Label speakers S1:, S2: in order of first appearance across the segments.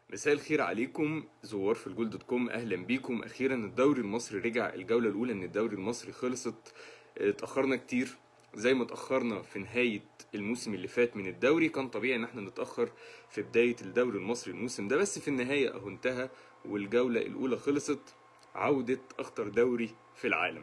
S1: مساء الخير عليكم زوار في الجول دوت كوم اهلا بيكم اخيرا الدوري المصري رجع الجوله الاولى من الدوري المصري خلصت اتاخرنا كتير زي ما اتاخرنا في نهايه الموسم اللي فات من الدوري كان طبيعي ان احنا نتاخر في بدايه الدوري المصري الموسم ده بس في النهايه اهو انتهى والجوله الاولى خلصت عوده اخطر دوري في العالم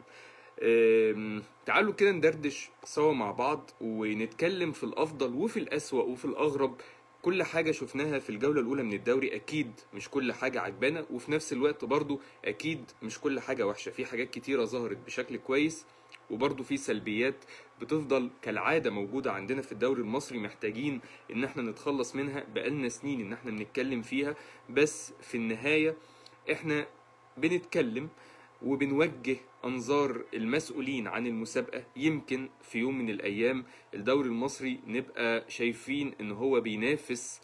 S1: أم، تعالوا كده ندردش سوا مع بعض ونتكلم في الافضل وفي الاسوأ وفي الاغرب كل حاجة شفناها في الجولة الأولى من الدوري أكيد مش كل حاجة عجبانا وفي نفس الوقت برضو أكيد مش كل حاجة وحشة في حاجات كتيرة ظهرت بشكل كويس وبرضو في سلبيات بتفضل كالعادة موجودة عندنا في الدوري المصري محتاجين إن احنا نتخلص منها بقالنا سنين إن احنا بنتكلم فيها بس في النهاية احنا بنتكلم وبنوجه انظار المسؤولين عن المسابقه يمكن في يوم من الايام الدوري المصري نبقى شايفين ان هو بينافس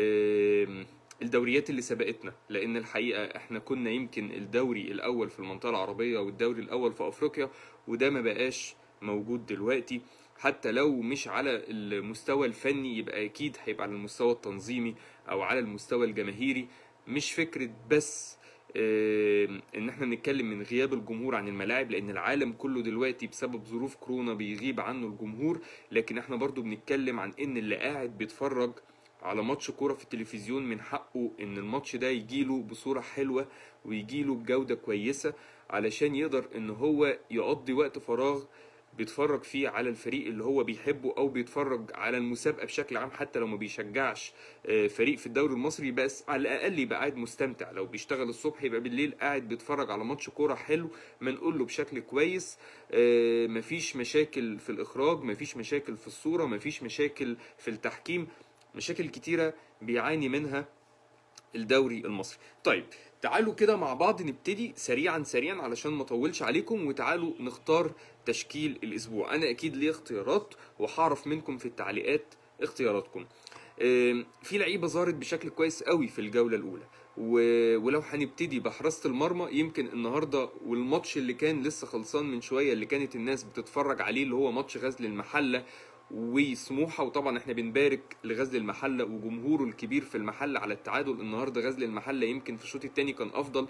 S1: آم، الدوريات اللي سبقتنا لان الحقيقه احنا كنا يمكن الدوري الاول في المنطقه العربيه والدوري الاول في افريقيا وده ما بقاش موجود دلوقتي حتى لو مش على المستوى الفني يبقى اكيد هيبقى على المستوى التنظيمي او على المستوى الجماهيري مش فكره بس آم، ان احنا نتكلم من غياب الجمهور عن الملاعب لان العالم كله دلوقتي بسبب ظروف كورونا بيغيب عنه الجمهور لكن احنا برضو بنتكلم عن ان اللي قاعد بيتفرج على ماتش كوره في التلفزيون من حقه ان الماتش ده يجيله بصوره حلوه ويجيله بجوده كويسه علشان يقدر ان هو يقضي وقت فراغ بيتفرج فيه على الفريق اللي هو بيحبه او بيتفرج على المسابقه بشكل عام حتى لو ما بيشجعش آه، فريق في الدوري المصري بس على الاقل يبقى قاعد مستمتع لو بيشتغل الصبح يبقى بالليل قاعد بيتفرج على ماتش كوره حلو منقول له بشكل كويس آه، مفيش مشاكل في الاخراج مفيش مشاكل في الصوره مفيش مشاكل في التحكيم مشاكل كتيره بيعاني منها الدوري المصري طيب تعالوا كده مع بعض نبتدي سريعا سريعا علشان ما اطولش عليكم وتعالوا نختار تشكيل الاسبوع انا اكيد ليه اختيارات وهعرف منكم في التعليقات اختياراتكم آم، في لعيبه ظهرت بشكل كويس قوي في الجوله الاولى و- ولو هنبتدي بحراسه المرمى يمكن النهارده والماتش اللي كان لسه خلصان من شويه اللي كانت الناس بتتفرج عليه اللي هو ماتش غزل المحله وسموحه وطبعا احنا بنبارك لغزل المحله وجمهوره الكبير في المحله على التعادل النهارده غزل المحله يمكن في الشوط الثاني كان افضل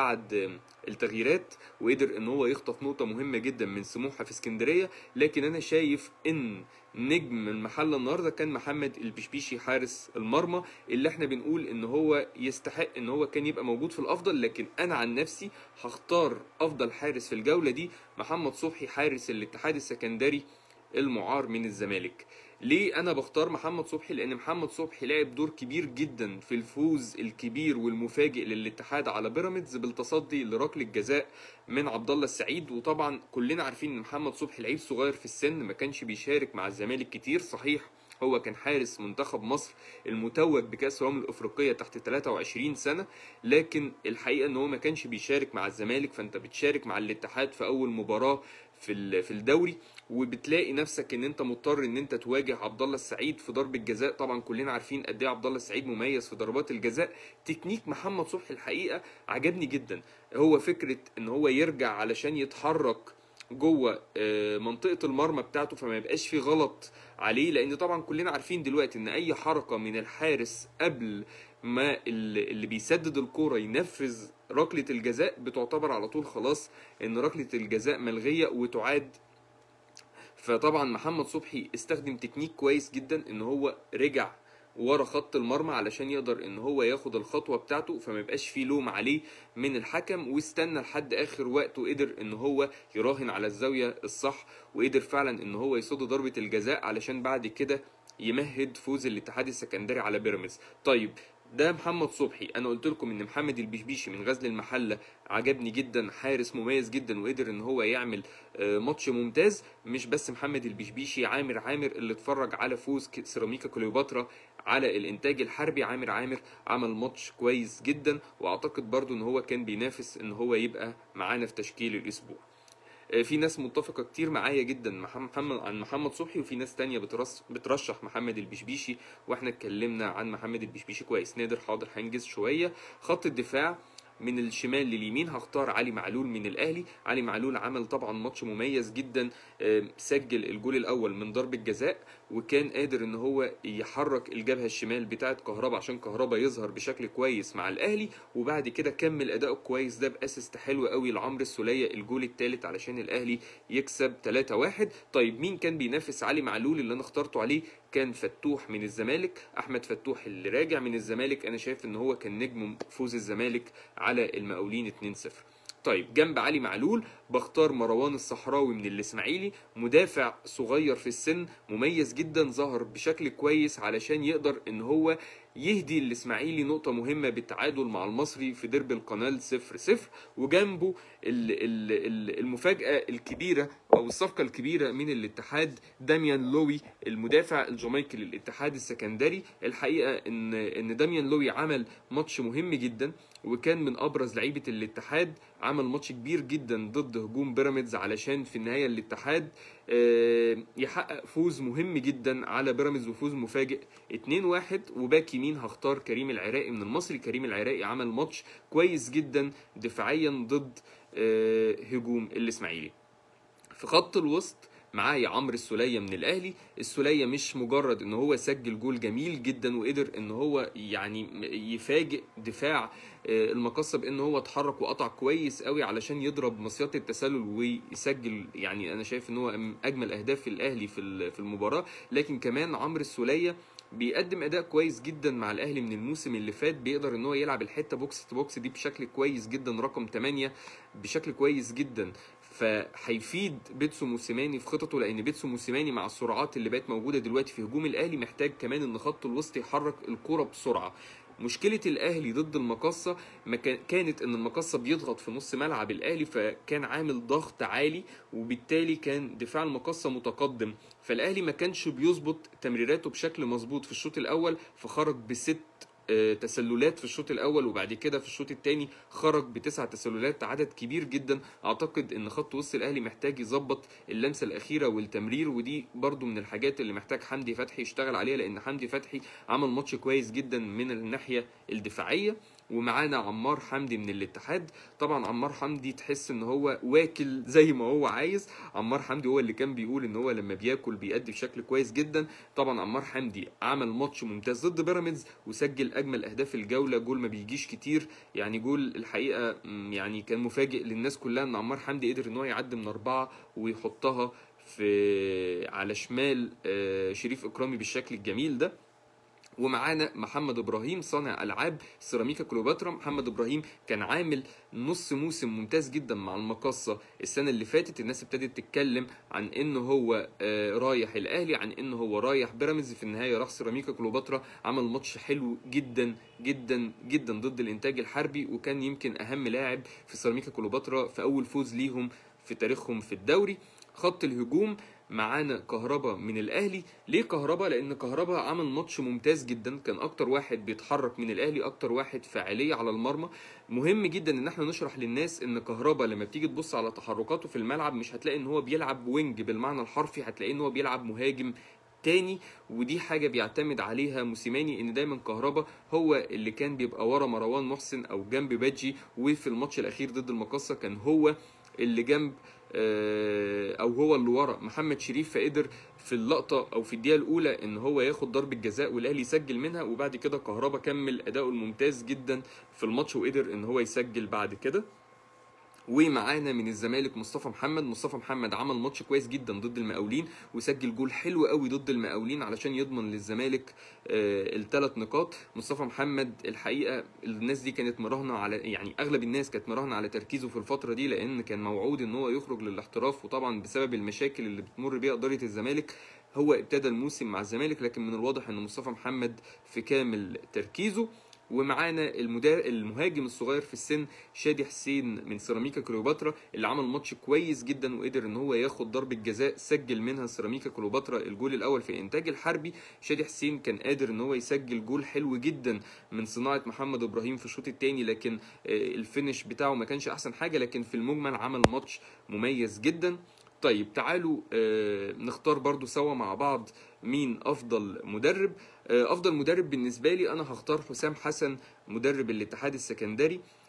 S1: بعد التغييرات وقدر ان هو يخطف نقطه مهمه جدا من سموحه في اسكندريه لكن انا شايف ان نجم المحله النهارده كان محمد البشبيشي حارس المرمى اللي احنا بنقول ان هو يستحق ان هو كان يبقى موجود في الافضل لكن انا عن نفسي هختار افضل حارس في الجوله دي محمد صبحي حارس الاتحاد السكندري المعار من الزمالك ليه انا بختار محمد صبحي لان محمد صبحي لعب دور كبير جدا في الفوز الكبير والمفاجئ للاتحاد على بيراميدز بالتصدي لركله جزاء من عبد الله السعيد وطبعا كلنا عارفين ان محمد صبحي لعيب صغير في السن ما كانش بيشارك مع الزمالك كتير صحيح هو كان حارس منتخب مصر المتوج بكأس الأمم الأفريقية تحت 23 سنة لكن الحقيقة إن هو ما كانش بيشارك مع الزمالك فأنت بتشارك مع الاتحاد في أول مباراة في ال- في الدوري وبتلاقي نفسك ان انت مضطر ان انت تواجه عبد الله السعيد في ضربه جزاء طبعا كلنا عارفين قد ايه عبد الله السعيد مميز في ضربات الجزاء تكنيك محمد صبحي الحقيقه عجبني جدا هو فكره ان هو يرجع علشان يتحرك جوه آه، منطقه المرمى بتاعته فما يبقاش في غلط عليه لان طبعا كلنا عارفين دلوقتي ان اي حركه من الحارس قبل ما اللي اللي بيسدد الكوره ينفذ ركله الجزاء بتعتبر على طول خلاص ان ركله الجزاء ملغيه وتعاد فطبعا محمد صبحي استخدم تكنيك كويس جدا ان هو رجع ورا خط المرمى علشان يقدر ان هو ياخد الخطوه بتاعته فما يبقاش فيه لوم عليه من الحكم واستنى لحد اخر وقت وقدر ان هو يراهن على الزاويه الصح وقدر فعلا ان هو يصد ضربه الجزاء علشان بعد كده يمهد فوز الاتحاد السكندري على بيراميدز طيب ده محمد صبحي انا قلت لكم ان محمد البشبيشي من غزل المحله عجبني جدا حارس مميز جدا وقدر ان هو يعمل آه، ماتش ممتاز مش بس محمد البشبيشي عامر عامر اللي اتفرج على فوز ك- سيراميكا كليوباترا على الانتاج الحربي عامر عامر عمل ماتش كويس جدا واعتقد برضو ان هو كان بينافس ان هو يبقى معانا في تشكيل الاسبوع آه، في ناس متفقة كتير معايا جدا مح- محمد عن محمد صبحي وفي ناس تانية بترس بترشح محمد البشبيشي واحنا اتكلمنا عن محمد البشبيشي كويس نادر حاضر هنجز شوية خط الدفاع من الشمال لليمين هختار علي معلول من الاهلي علي معلول عمل طبعا ماتش مميز جدا آه، سجل الجول الاول من ضربة جزاء وكان قادر ان هو يحرك الجبهه الشمال بتاعه كهربا عشان كهربا يظهر بشكل كويس مع الاهلي وبعد كده كمل اداؤه كويس ده باسيست حلو قوي لعمرو السوليه الجول الثالث علشان الاهلي يكسب 3-1 طيب مين كان بينافس علي معلول اللي انا اخترته عليه كان فتوح من الزمالك احمد فتوح اللي راجع من الزمالك انا شايف ان هو كان نجم فوز الزمالك على المقاولين 2-0 طيب جنب علي معلول بختار مروان الصحراوي من الاسماعيلي مدافع صغير في السن مميز جدا ظهر بشكل كويس علشان يقدر ان هو يهدي الاسماعيلي نقطة مهمة بالتعادل مع المصري في ديربي القنال 0 0 وجنبه المفاجأة الكبيرة او الصفقة الكبيرة من الاتحاد داميان لوي المدافع الجامايكي للاتحاد السكندري الحقيقة ان ان داميان لوي عمل ماتش مهم جدا وكان من ابرز لعيبة الاتحاد عمل ماتش كبير جدا ضد هجوم بيراميدز علشان في النهاية الاتحاد يحقق فوز مهم جدا على بيراميدز وفوز مفاجئ 2-1 وباك يمين هختار كريم العراقي من المصري كريم العراقي عمل ماتش كويس جدا دفاعيا ضد هجوم الاسماعيلي في خط الوسط معايا عمرو السولية من الاهلي السولية مش مجرد ان هو سجل جول جميل جدا وقدر ان هو يعني يفاجئ دفاع المقصه بان هو اتحرك وقطع كويس قوي علشان يضرب مصيده التسلل ويسجل يعني انا شايف ان هو اجمل اهداف الاهلي في في المباراه لكن كمان عمرو السوليه بيقدم اداء كويس جدا مع الاهلي من الموسم اللي فات بيقدر ان هو يلعب الحته بوكس تو بوكس دي بشكل كويس جدا رقم 8 بشكل كويس جدا فهيفيد بيتسو موسيماني في خططه لان بيتسو موسيماني مع السرعات اللي بقت موجوده دلوقتي في هجوم الاهلي محتاج كمان ان خط الوسط يحرك الكره بسرعه مشكله الاهلي ضد المقصه ما كانت ان المقصه بيضغط في نص ملعب الاهلي فكان عامل ضغط عالي وبالتالي كان دفاع المقصه متقدم فالاهلي ما كانش بيظبط تمريراته بشكل مظبوط في الشوط الاول فخرج بست تسللات في الشوط الاول وبعد كده في الشوط الثاني خرج بتسع تسللات عدد كبير جدا اعتقد ان خط وسط الاهلي محتاج يظبط اللمسه الاخيره والتمرير ودي برضو من الحاجات اللي محتاج حمدي فتحي يشتغل عليها لان حمدي فتحي عمل ماتش كويس جدا من الناحيه الدفاعيه ومعانا عمار حمدي من الاتحاد طبعا عمار حمدي تحس ان هو واكل زي ما هو عايز عمار حمدي هو اللي كان بيقول ان هو لما بياكل بيأدي بشكل كويس جدا طبعا عمار حمدي عمل ماتش ممتاز ضد بيراميدز وسجل اجمل اهداف الجوله جول ما بيجيش كتير يعني جول الحقيقه يعني كان مفاجئ للناس كلها ان عمار حمدي قدر ان هو يعدي من اربعه ويحطها في على شمال شريف اكرامي بالشكل الجميل ده ومعانا محمد ابراهيم صانع العاب سيراميكا كليوباترا محمد ابراهيم كان عامل نص موسم ممتاز جدا مع المقصه السنه اللي فاتت الناس ابتدت تتكلم عن ان هو رايح الاهلي عن ان هو رايح بيراميدز في النهايه راح سيراميكا كليوباترا عمل ماتش حلو جدا جدا جدا ضد الانتاج الحربي وكان يمكن اهم لاعب في سيراميكا كليوباترا في اول فوز ليهم في تاريخهم في الدوري خط الهجوم معانا كهربا من الاهلي ليه كهربا لان كهربا عمل ماتش ممتاز جدا كان اكتر واحد بيتحرك من الاهلي اكتر واحد فاعليه على المرمى مهم جدا ان احنا نشرح للناس ان كهربا لما بتيجي تبص على تحركاته في الملعب مش هتلاقي ان هو بيلعب وينج بالمعنى الحرفي هتلاقي ان هو بيلعب مهاجم تاني ودي حاجة بيعتمد عليها موسيماني ان دايما كهربا هو اللي كان بيبقى ورا مروان محسن او جنب بادجي وفي الماتش الاخير ضد المقصة كان هو اللي جنب او هو اللي ورا محمد شريف فقدر في اللقطه او في الدقيقه الاولى ان هو ياخد ضربه جزاء والاهلي يسجل منها وبعد كده كهربا كمل اداؤه الممتاز جدا في الماتش وقدر ان هو يسجل بعد كده ومعانا من الزمالك مصطفى محمد مصطفى محمد عمل ماتش كويس جدا ضد المقاولين وسجل جول حلو قوي ضد المقاولين علشان يضمن للزمالك آه الثلاث نقاط مصطفى محمد الحقيقه الناس دي كانت مراهنه على يعني اغلب الناس كانت مراهنه على تركيزه في الفتره دي لان كان موعود ان هو يخرج للاحتراف وطبعا بسبب المشاكل اللي بتمر بيها اداره الزمالك هو ابتدى الموسم مع الزمالك لكن من الواضح ان مصطفى محمد في كامل تركيزه ومعانا المدار المهاجم الصغير في السن شادي حسين من سيراميكا كليوباترا اللي عمل ماتش كويس جدا وقدر ان هو ياخد ضربه جزاء سجل منها سيراميكا كليوباترا الجول الاول في الانتاج الحربي شادي حسين كان قادر ان هو يسجل جول حلو جدا من صناعه محمد ابراهيم في الشوط الثاني لكن الفينش بتاعه ما كانش احسن حاجه لكن في المجمل عمل ماتش مميز جدا طيب تعالوا آه نختار برضو سوا مع بعض مين افضل مدرب آه افضل مدرب بالنسبه لي انا هختار حسام حسن مدرب الاتحاد السكندري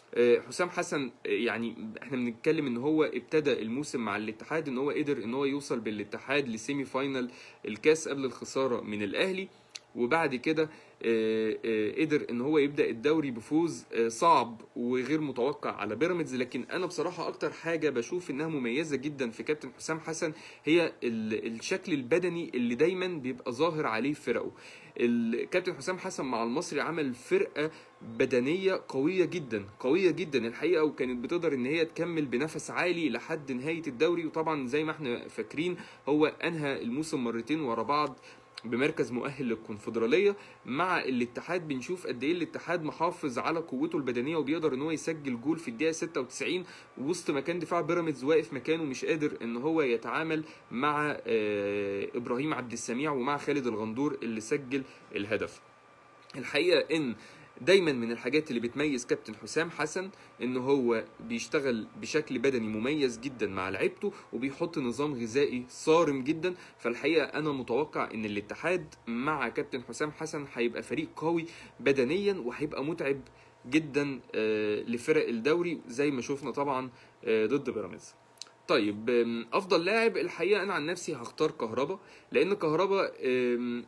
S1: آه، حسام حسن آه، يعني احنا بنتكلم ان هو ابتدى الموسم مع الاتحاد ان هو قدر ان هو يوصل بالاتحاد لسيمي فاينل الكاس قبل الخساره من الاهلي وبعد كده آه، آه، قدر ان هو يبدا الدوري بفوز آه، صعب وغير متوقع على بيراميدز لكن انا بصراحه اكتر حاجه بشوف انها مميزه جدا في كابتن حسام حسن هي ال- الشكل البدني اللي دايما بيبقى ظاهر عليه في فرقه الكابتن حسام حسن مع المصري عمل فرقه بدنيه قويه جدا قويه جدا الحقيقه وكانت بتقدر ان هي تكمل بنفس عالي لحد نهايه الدوري وطبعا زي ما احنا فاكرين هو انهى الموسم مرتين ورا بعض بمركز مؤهل للكونفدراليه مع الاتحاد بنشوف قد ايه الاتحاد محافظ على قوته البدنيه وبيقدر ان هو يسجل جول في الدقيقه 96 وسط ما كان دفاع بيراميدز واقف مكانه مش قادر ان هو يتعامل مع آه، ابراهيم عبد السميع ومع خالد الغندور اللي سجل الهدف الحقيقه ان دايما من الحاجات اللي بتميز كابتن حسام حسن ان هو بيشتغل بشكل بدني مميز جدا مع لعيبته وبيحط نظام غذائي صارم جدا فالحقيقه انا متوقع ان الاتحاد مع كابتن حسام حسن هيبقى فريق قوي بدنيا وهيبقى متعب جدا آه، لفرق الدوري زي ما شفنا طبعا آه، ضد بيراميدز طيب آم، افضل لاعب الحقيقه انا عن نفسي هختار كهربا لان كهربا آم،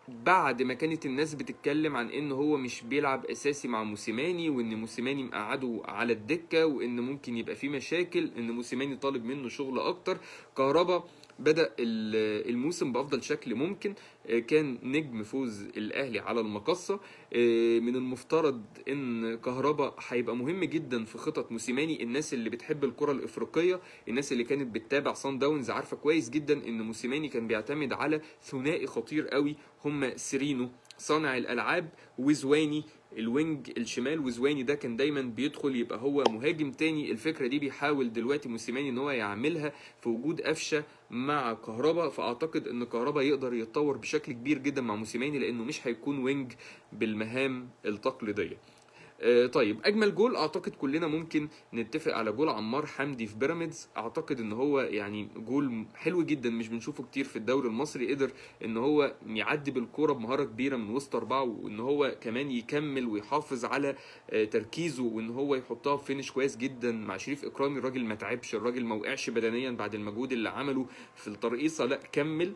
S1: بعد ما كانت الناس بتتكلم عن ان هو مش بيلعب اساسي مع موسيماني وان موسيماني مقعده على الدكه وان ممكن يبقى في مشاكل ان موسيماني طالب منه شغل اكتر كهربا بدا ال- الموسم بافضل شكل ممكن آه، كان نجم فوز الاهلي على المقصه آه، من المفترض ان كهربا هيبقى مهم جدا في خطط موسيماني الناس اللي بتحب الكره الافريقيه الناس اللي كانت بتتابع صن داونز عارفه كويس جدا ان موسيماني كان بيعتمد على ثنائي خطير قوي هم سيرينو صانع الالعاب وزواني الوينج الشمال وزواني ده كان دايما بيدخل يبقى هو مهاجم تاني الفكره دي بيحاول دلوقتي موسيماني ان هو يعملها في وجود قفشه مع كهربا فاعتقد ان كهربا يقدر يتطور بشكل كبير جدا مع موسيماني لانه مش هيكون وينج بالمهام التقليديه آه، طيب اجمل جول اعتقد كلنا ممكن نتفق على جول عمار حمدي في بيراميدز اعتقد ان هو يعني جول حلو جدا مش بنشوفه كتير في الدوري المصري قدر ان هو يعدي بالكوره بمهاره كبيره من وسط اربعه وان هو كمان يكمل ويحافظ على آه، تركيزه وان هو يحطها في فينش كويس جدا مع شريف اكرامي الراجل ما تعبش الراجل ما وقعش بدنيا بعد المجهود اللي عمله في الترقيصه لا كمل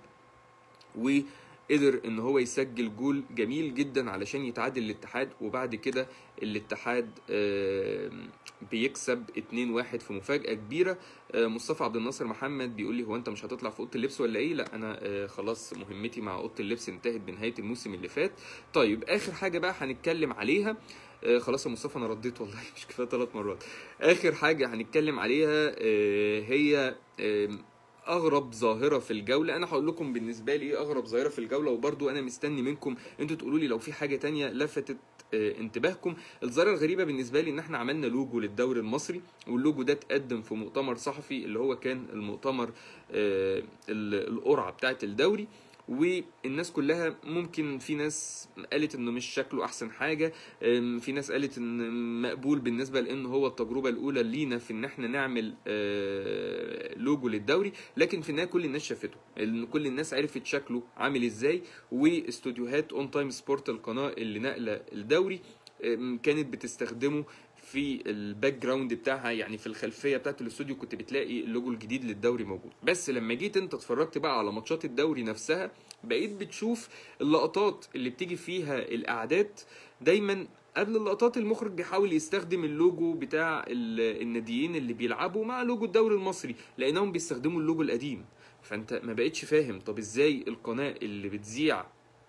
S1: وقدر ان هو يسجل جول جميل جدا علشان يتعادل الاتحاد وبعد كده الاتحاد آم، بيكسب 2-1 في مفاجأة كبيرة آه، مصطفى عبد الناصر محمد بيقول لي هو انت مش هتطلع في اوضه اللبس ولا ايه لا انا آه، خلاص مهمتي مع اوضه اللبس انتهت بنهايه الموسم اللي فات طيب اخر حاجه بقى هنتكلم عليها آه، خلاص يا مصطفى انا رديت والله مش كفايه ثلاث مرات اخر حاجه هنتكلم عليها آه، هي آم، اغرب ظاهره في الجوله انا هقول لكم بالنسبه لي ايه اغرب ظاهره في الجوله وبرضو انا مستني منكم انتوا تقولوا لي لو في حاجه تانية لفتت آه، انتباهكم الظاهره الغريبه بالنسبه لي ان احنا عملنا لوجو للدوري المصري واللوجو ده اتقدم في مؤتمر صحفي اللي هو كان المؤتمر آه، ال- القرعه بتاعه الدوري والناس كلها ممكن في ناس قالت انه مش شكله احسن حاجه أم، في ناس قالت ان مقبول بالنسبه لان هو التجربه الاولى لينا في ان احنا نعمل آه، لوجو للدوري لكن في النهايه كل الناس شافته ان كل الناس عرفت شكله عامل ازاي واستوديوهات اون تايم سبورت القناه اللي نقله الدوري أم، كانت بتستخدمه في الباك جراوند بتاعها يعني في الخلفيه بتاعت الاستوديو كنت بتلاقي اللوجو الجديد للدوري موجود بس لما جيت انت اتفرجت بقى على ماتشات الدوري نفسها بقيت بتشوف اللقطات اللي بتيجي فيها الاعداد دايما قبل اللقطات المخرج بيحاول يستخدم اللوجو بتاع ال- الناديين اللي بيلعبوا مع لوجو الدوري المصري لانهم بيستخدموا اللوجو القديم فانت ما بقتش فاهم طب ازاي القناه اللي بتذيع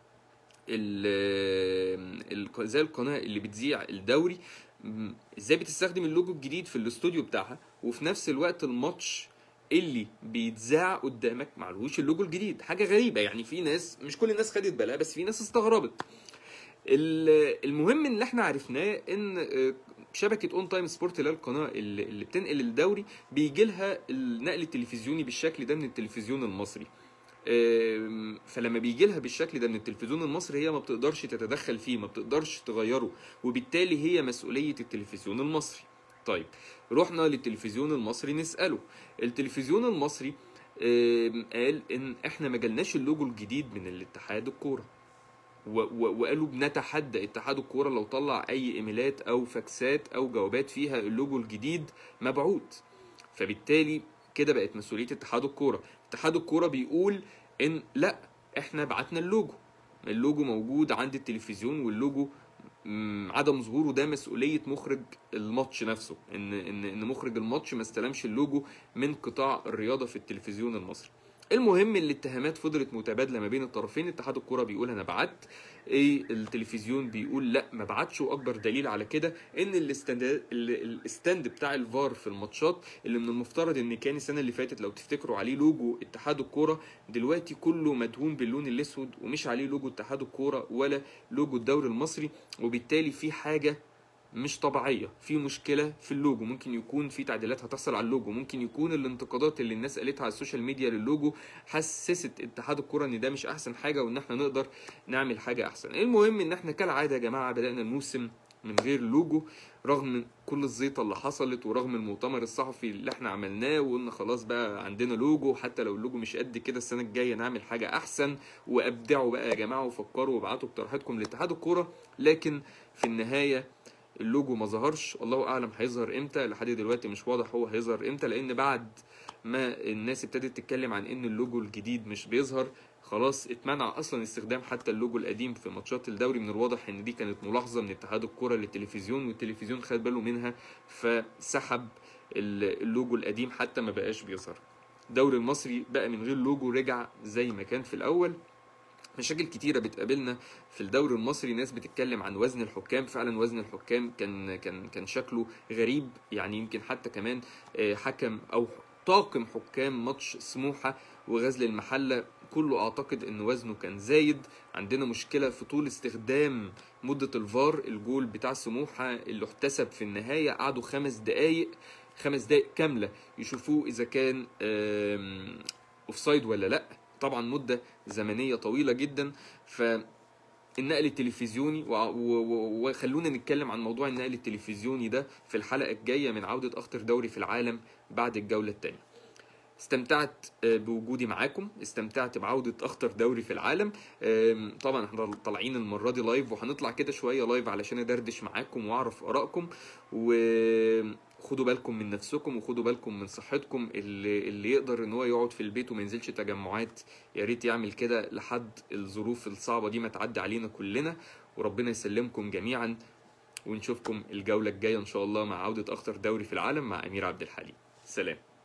S1: ال- ال- زي القناه اللي بتذيع الدوري م- ازاي بتستخدم اللوجو الجديد في الاستوديو بتاعها وفي نفس الوقت الماتش اللي بيتذاع قدامك معلوش اللوجو الجديد حاجه غريبه يعني في ناس مش كل الناس خدت بالها بس في ناس استغربت ال- المهم اللي احنا عرفناه ان آه، شبكه اون تايم سبورت اللي هي القناه اللي اللي بتنقل الدوري بيجي لها النقل التلفزيوني بالشكل ده من التلفزيون المصري آم، فلما بيجي لها بالشكل ده من التلفزيون المصري هي ما بتقدرش تتدخل فيه ما بتقدرش تغيره وبالتالي هي مسؤوليه التلفزيون المصري طيب رحنا للتلفزيون المصري نساله التلفزيون المصري آم، قال ان احنا ما جالناش اللوجو الجديد من الاتحاد الكوره و- و- وقالوا بنتحدى اتحاد الكوره لو طلع اي ايميلات او فاكسات او جوابات فيها اللوجو الجديد مبعوث فبالتالي كده بقت مسؤوليه اتحاد الكوره اتحاد الكوره بيقول ان لا احنا بعتنا اللوجو اللوجو موجود عند التلفزيون واللوجو مم، عدم ظهوره ده مسؤوليه مخرج الماتش نفسه ان ان ان مخرج الماتش ما استلمش اللوجو من قطاع الرياضه في التلفزيون المصري المهم الاتهامات فضلت متبادله ما بين الطرفين اتحاد الكوره بيقول انا بعت ايه التلفزيون بيقول لا ما بعتش واكبر دليل على كده ان الاستند ال- الاستند بتاع الفار في الماتشات اللي من المفترض ان كان السنه اللي فاتت لو تفتكروا عليه لوجو اتحاد الكوره دلوقتي كله مدهون باللون الاسود ومش عليه لوجو اتحاد الكوره ولا لوجو الدوري المصري وبالتالي في حاجه مش طبيعيه في مشكله في اللوجو ممكن يكون في تعديلات هتحصل على اللوجو ممكن يكون الانتقادات اللي الناس قالتها على السوشيال ميديا للوجو حسست اتحاد الكوره ان ده مش احسن حاجه وان احنا نقدر نعمل حاجه احسن المهم ان احنا كالعاده يا جماعه بدانا الموسم من غير لوجو رغم كل الزيطه اللي حصلت ورغم المؤتمر الصحفي اللي احنا عملناه وقلنا خلاص بقى عندنا لوجو حتى لو اللوجو مش قد كده السنه الجايه نعمل حاجه احسن وابدعوا بقى يا جماعه وفكروا وابعتوا اقتراحاتكم لاتحاد الكوره لكن في النهايه اللوجو ما ظهرش الله اعلم هيظهر امتى لحد دلوقتي مش واضح هو هيظهر امتى لان بعد ما الناس ابتدت تتكلم عن ان اللوجو الجديد مش بيظهر خلاص اتمنع اصلا استخدام حتى اللوجو القديم في ماتشات الدوري من الواضح ان دي كانت ملاحظه من اتحاد الكره للتلفزيون والتلفزيون خد باله منها فسحب ال- اللوجو القديم حتى ما بقاش بيظهر الدوري المصري بقى من غير لوجو رجع زي ما كان في الاول مشاكل كتيرة بتقابلنا في الدوري المصري ناس بتتكلم عن وزن الحكام فعلا وزن الحكام كان كان كان شكله غريب يعني يمكن حتى كمان آه، حكم او طاقم حكام ماتش سموحة وغزل المحلة كله اعتقد ان وزنه كان زايد عندنا مشكلة في طول استخدام مدة الفار الجول بتاع سموحة اللي احتسب في النهاية قعدوا خمس دقايق خمس دقايق كاملة يشوفوه اذا كان اوفسايد ولا لا طبعا مدة زمنية طويلة جدا ف النقل التلفزيوني وع- و- و- وخلونا نتكلم عن موضوع النقل التلفزيوني ده في الحلقة الجاية من عودة أخطر دوري في العالم بعد الجولة الثانية استمتعت آه، بوجودي معاكم استمتعت بعودة أخطر دوري في العالم آم، طبعا احنا طالعين المرة دي لايف وهنطلع كده شوية لايف علشان أدردش معاكم وأعرف آرائكم وخدوا بالكم من نفسكم وخدوا بالكم من صحتكم اللي, اللي يقدر ان هو يقعد في البيت وما ينزلش تجمعات يا ريت يعمل كده لحد الظروف الصعبة دي ما تعدي علينا كلنا وربنا يسلمكم جميعا ونشوفكم الجولة الجاية ان شاء الله مع عودة اخطر دوري في العالم مع امير عبد الحليم سلام